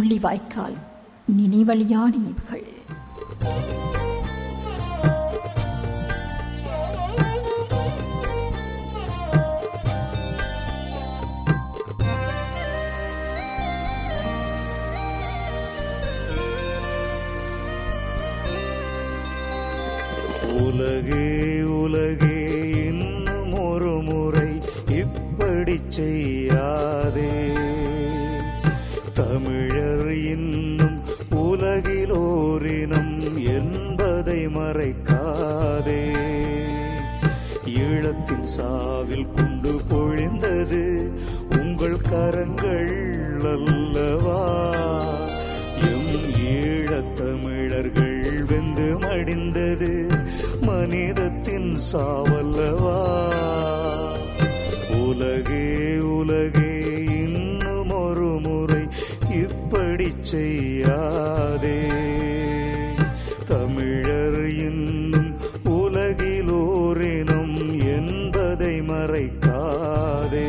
முள்ளிவாய்க்கால் நினைவழியா நினைவுகள் உலகே உலகே இன்னும் ஒரு முறை இப்படி செய்யாதே தமிழர் இன்னும் உலகிலோரினம் என்பதை மறைக்காதே ஈழத்தின் சாவில் கொண்டு பொழிந்தது உங்கள் கரங்கள் அல்லவா எம் ஈழத் தமிழர்கள் வெந்து மடிந்தது மனிதத்தின் சாவல்லவா உலகே உலகே இன்னும் ஒரு முறை இப்படி செய்யாதே தமிழர் இன்னும் உலகிலோரினம் என்பதை மறைக்காதே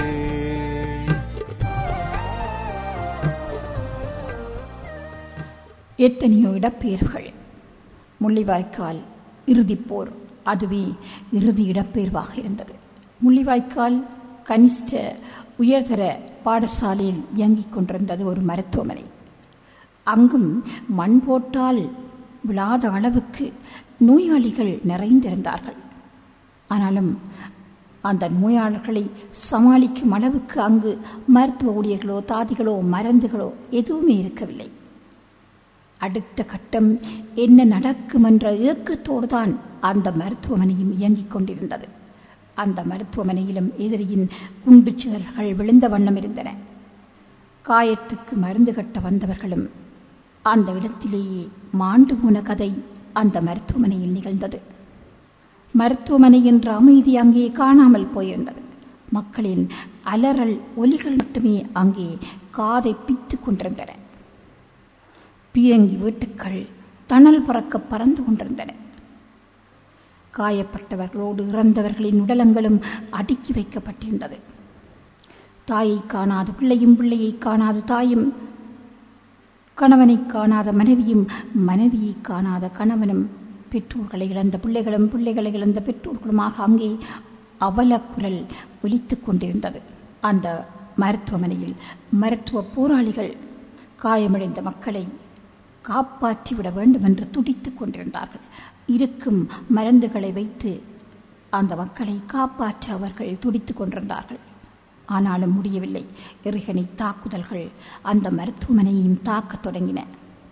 எத்தனையோ இடப்பெயர்வுகள் முள்ளிவாய்க்கால் இறுதிப்போர் அதுவே இறுதி இடப்பெயர்வாக இருந்தது முள்ளிவாய்க்கால் கனிஷ்ட உயர்தர பாடசாலையில் இயங்கிக் கொண்டிருந்தது ஒரு மருத்துவமனை அங்கும் மண் போட்டால் விழாத அளவுக்கு நோயாளிகள் நிறைந்திருந்தார்கள் ஆனாலும் அந்த நோயாளர்களை சமாளிக்கும் அளவுக்கு அங்கு மருத்துவ ஊழியர்களோ தாதிகளோ மருந்துகளோ எதுவுமே இருக்கவில்லை அடுத்த கட்டம் என்ன நடக்கும் என்ற இயக்கத்தோடு தான் அந்த மருத்துவமனையும் இயங்கிக் கொண்டிருந்தது அந்த மருத்துவமனையிலும் எதிரியின் குண்டு சிதறல்கள் விழுந்த வண்ணம் இருந்தன காயத்துக்கு மருந்து கட்ட வந்தவர்களும் அந்த இடத்திலேயே மாண்டு போன கதை அந்த மருத்துவமனையில் நிகழ்ந்தது மருத்துவமனை என்ற அமைதி அங்கே காணாமல் போயிருந்தது மக்களின் அலறல் ஒலிகள் மட்டுமே அங்கே காதை பித்துக் கொண்டிருந்தன பீரங்கி வீட்டுக்கள் தணல் பறக்க பறந்து கொண்டிருந்தன காயப்பட்டவர்களோடு இறந்தவர்களின் உடலங்களும் அடுக்கி வைக்கப்பட்டிருந்தது தாயை காணாத பிள்ளையும் பிள்ளையை காணாத தாயும் கணவனை காணாத மனைவியும் மனைவியை காணாத கணவனும் பெற்றோர்களை இழந்த பிள்ளைகளும் பிள்ளைகளை இழந்த பெற்றோர்களுமாக அங்கே அவலக்குரல் ஒலித்துக் கொண்டிருந்தது அந்த மருத்துவமனையில் மருத்துவ போராளிகள் காயமடைந்த மக்களை காப்பாற்றிவிட வேண்டும் என்று துடித்துக் கொண்டிருந்தார்கள் இருக்கும் மருந்துகளை வைத்து அந்த மக்களை காப்பாற்ற அவர்கள் துடித்துக் கொண்டிருந்தார்கள் ஆனாலும் முடியவில்லை எறிகணை தாக்குதல்கள் அந்த மருத்துவமனையையும் தாக்கத் தொடங்கின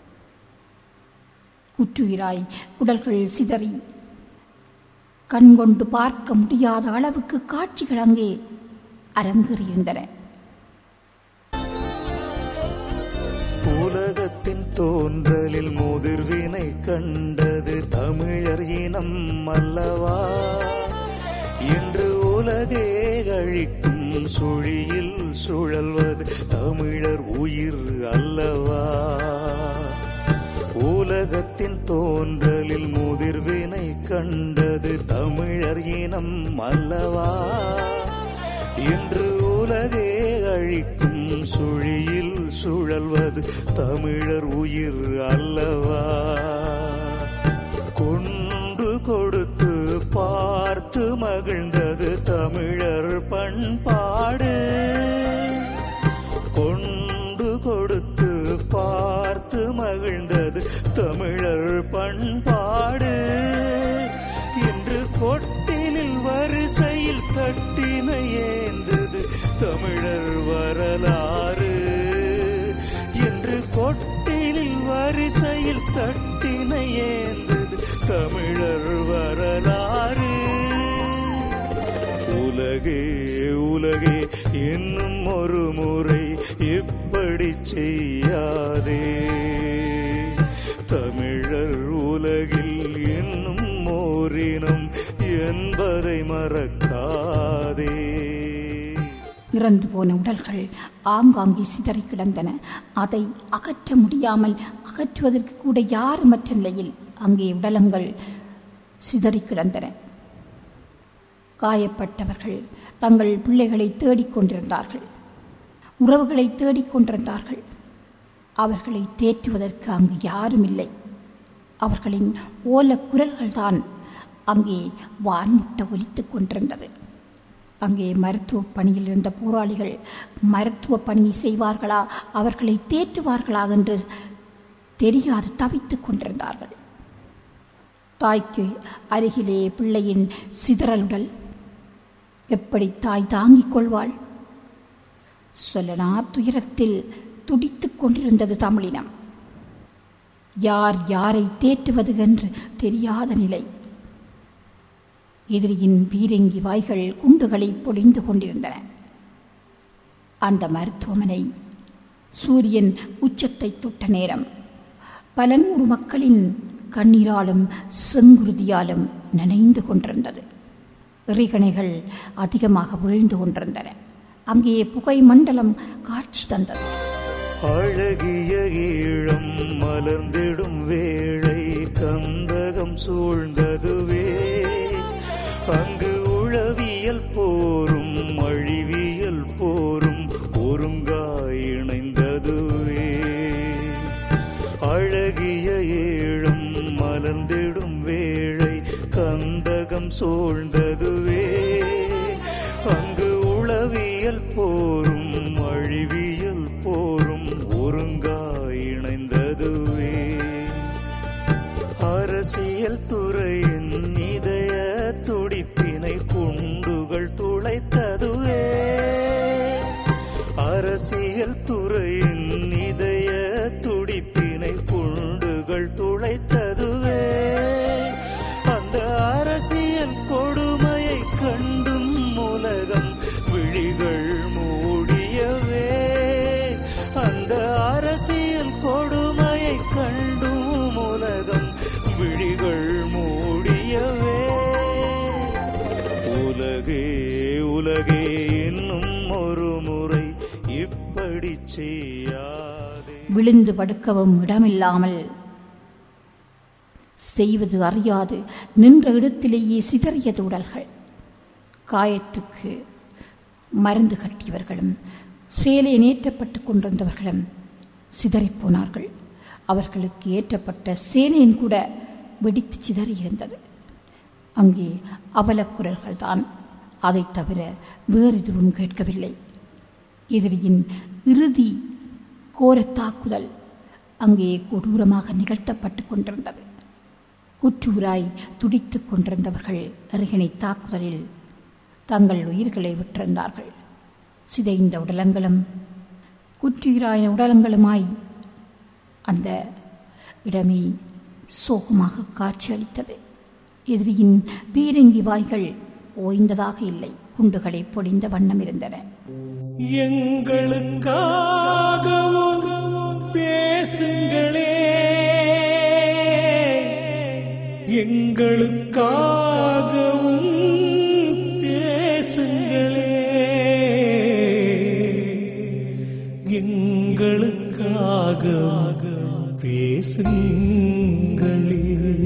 குற்றுயிராய் உடல்கள் சிதறி கண்கொண்டு பார்க்க முடியாத அளவுக்கு காட்சிகள் அங்கே அரங்கேறியிருந்தன உலகத்தின் தோன்றலில் முதிர்வினை கண்டது தமிழர் இனம் அல்லவா இன்று உலகே அழிக்கும் சுழியில் சுழல்வது தமிழர் உயிர் அல்லவா உலகத்தின் தோன்றலில் முதிர்வினை கண்டது தமிழர் இனம் அல்லவா இன்று உலகே அழிக்கும் சுழியில் சுழல்வது தமிழர் உயிர் அல்லவா கொண்டு கொடுத்து பார்த்து மகிழ்ந்தது தமிழர் பண்பாடு கொண்டு கொடுத்து பார்த்து மகிழ்ந்தது தமிழர் பண்பாடு இன்று கொட்டிலில் வரிசையில் கட்டினை ஏந்தது தமிழர் வரலாறு என்று கொட்டிலில் வரிசையில் கட்டினை ஏந்தது தமிழர் வரலாறு உலகே உலகே இன்னும் ஒரு முறை இப்படி செய்யாதே தமிழர் உலகில் இன்னும் ஓரினம் என்பதை மறக்காதே இறந்து போன உடல்கள் ஆங்காங்கே சிதறி கிடந்தன அதை அகற்ற முடியாமல் அகற்றுவதற்கு கூட யாருமற்ற நிலையில் அங்கே உடலங்கள் சிதறி கிடந்தன காயப்பட்டவர்கள் தங்கள் பிள்ளைகளை தேடிக் கொண்டிருந்தார்கள் உறவுகளை தேடிக் கொண்டிருந்தார்கள் அவர்களை தேற்றுவதற்கு அங்கு யாரும் இல்லை அவர்களின் ஓல குரல்கள்தான் அங்கே வான்முட்ட ஒலித்துக் கொண்டிருந்தது அங்கே மருத்துவ பணியில் இருந்த போராளிகள் மருத்துவ பணியை செய்வார்களா அவர்களை தேற்றுவார்களா என்று தெரியாது தவித்துக் கொண்டிருந்தார்கள் தாய்க்கு அருகிலே பிள்ளையின் சிதறலுடல் எப்படி தாய் தாங்கிக் கொள்வாள் சொல்லனா துயரத்தில் துடித்துக் கொண்டிருந்தது தமிழினம் யார் யாரை தேற்றுவது என்று தெரியாத நிலை எதிரியின் பீரங்கி வாய்கள் குண்டுகளை பொழிந்து கொண்டிருந்தன அந்த மருத்துவமனை சூரியன் உச்சத்தை தொட்ட நேரம் பல நூறு மக்களின் கண்ணீராலும் செங்குருதியாலும் நனைந்து கொண்டிருந்தது எறிகணைகள் அதிகமாக வீழ்ந்து கொண்டிருந்தன அங்கே புகை மண்டலம் காட்சி தந்தது அழகிய ஈழம் மலர்ந்திடும் வேளை கந்தகம் சூழ்ந்ததுவே அங்கு உளவியல் போரும் அழிவியல் போரும் ஒருங்காய் இணைந்ததுவே அழகிய ஈழம் மலர்ந்திடும் வேளை கந்தகம் சூழ்ந்ததுவே அங்கு உளவியல் போரும் அழிவியல் போரும் ஒருங்காய் இணைந்ததுவே அரசியல் துறையின் இதய துடிப்பினை குண்டுகள் துளைத்ததுவே அரசியல் துறையின் இதய துடிப்பினை குண்டுகள் துளைத்ததுவே அந்த அரசியல் கொடுமையை கண்டும் உலகம் விழிகள் மூடியவே அந்த அரசியல் கொடுமையை கண்டும் உலகம் விழிகள் மூடியவே உலகே உலகே இன்னும் ஒரு முறை இப்படி செய்யாதே விழுந்து படுக்கவும் இடமில்லாமல் செய்வது அறியாது நின்ற இடத்திலேயே சிதறியது உடல்கள் காயத்துக்கு மருந்து கட்டியவர்களும் சேலை நேற்றப்பட்டுக் கொண்டிருந்தவர்களும் சிதறிப்போனார்கள் அவர்களுக்கு ஏற்றப்பட்ட சேலையின் கூட வெடித்து சிதறியிருந்தது அங்கே அவலக்குரல்கள் தான் அதைத் தவிர வேறு எதுவும் கேட்கவில்லை எதிரியின் இறுதி கோரத் தாக்குதல் அங்கே கொடூரமாக நிகழ்த்தப்பட்டுக் கொண்டிருந்தது குற்றூராய் துடித்துக் கொண்டிருந்தவர்கள் அருகினை தாக்குதலில் தங்கள் உயிர்களை விட்டிருந்தார்கள் சிதைந்த உடலங்களும் குற்றுயிராயின உடலங்களுமாய் அந்த இடமே சோகமாக காட்சியளித்தது எதிரியின் பீரங்கி வாய்கள் ஓய்ந்ததாக இல்லை குண்டுகளை பொழிந்த வண்ணம் இருந்தன எங்களுக்காகவும் பேசுங்களே எங்களுக்காகவும் பேசுங்களே எங்களுக்காக பேசுங்களே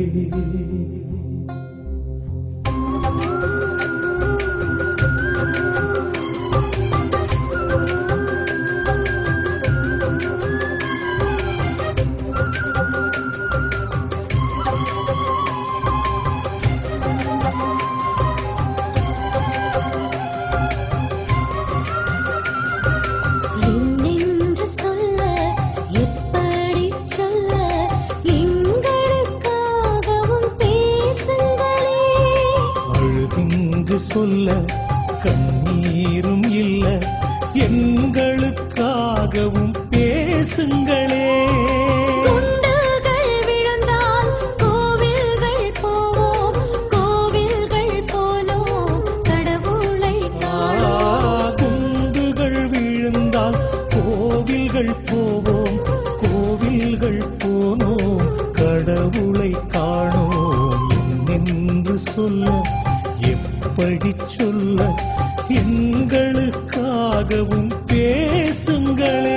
என்னென்று சொல்ல எப்படி சொல்ல எங்களுக்காகவும் பேசுங்களே அழுதிங்கு சொல்ல கண்ணீரும் இல்ல எங்களுக்காகவும் பேசுங்களே குண்டுகள் விழுந்தால் கோவில்கள் போவோம் கோவில்கள் போனோம் கடவுளை காணோம் குண்டுகள் விழுந்தால் கோவில்கள் போவோம் கோவில்கள் போனோம் கடவுளை காணோம் என்னென்று சொல்ல எப்படி சொல்ல எங்களுக்காகவும் பேசுங்களே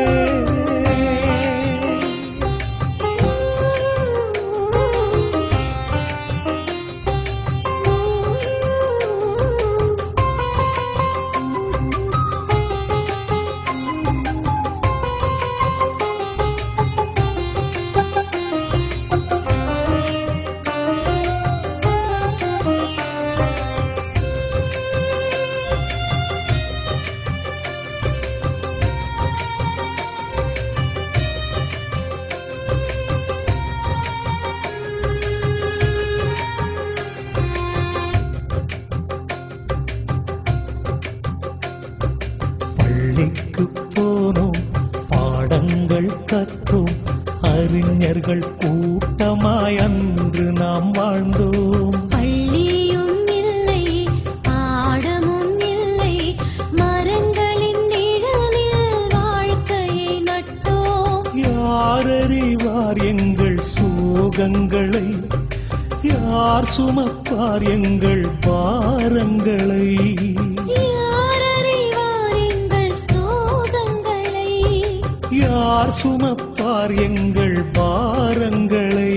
கற்றோம் அறிஞர்கள் கூட்டமாய் அன்று நாம் வாழ்ந்தோம் பள்ளியும் இல்லை பாடமும் இல்லை மரங்களின் நிழலில் வாழ்க்கையை நட்டோம் யார் அறிவார் எங்கள் சோகங்களை யார் சுமப்பார் எங்கள் பாரங்களை யார் அறிவார் எங்கள் சோகங்களை யார் சுமப்பார் எங்கள் பாரங்களை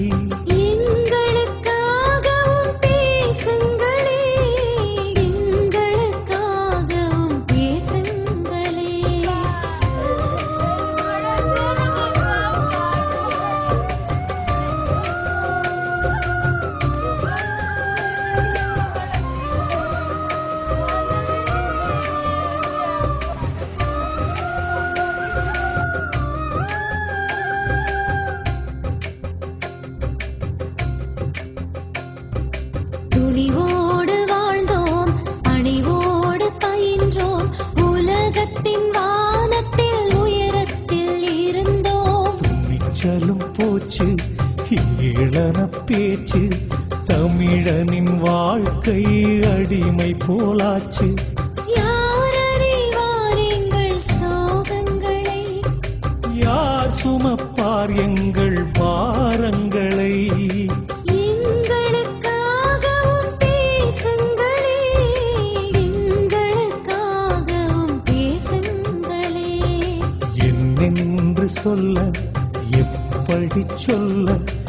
எங்களுக்காகவும் பேசுங்களே எங்களுக்காகவும் பேசுங்களே துணிவோடு வாழ்ந்தோம் பணிவோடு பயின்றோம் உலகத்தின் வானத்தில் உயரத்தில் இருந்தோம் துணிச்சலும் போச்சு ஏளன பேச்சு தமிழனின் வாழ்க்கை அடிமை போலாச்சு யார் அறிவார் எங்கள் சோகங்களை யார் சுமப்பார் எங்கள் பாரங்களை எங்களுக்காகவும் பேசுங்களே எங்களுக்காகவும் பேசுங்களே என்னென்று சொல்ல எப்படி சொல்ல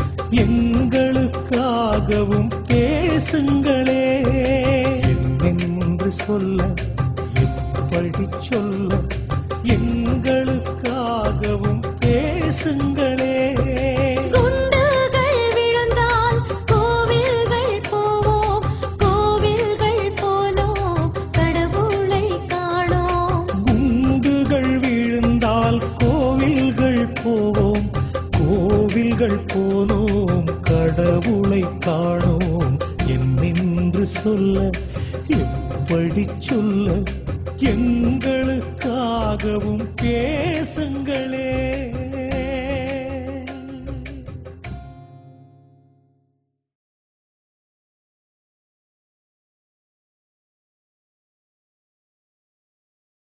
எங்களுக்காகவும் பேசுங்களே என்னென்று சொல்ல எப்படி சொல்ல எங்களுக்காகவும் பேசுங்களே குண்டுகள் விழுந்தால் கோவில்கள் போவோம் கோவில்கள் போனோம் கடவுளை காணோம் குண்டுகள் விழுந்தால் கோவில்கள் போவோம் கோவில்கள் போனோம் கடவுளை காணோம் என்னென்று சொல்ல எப்படி சொல்ல எங்களுக்காகவும் பேசுங்களே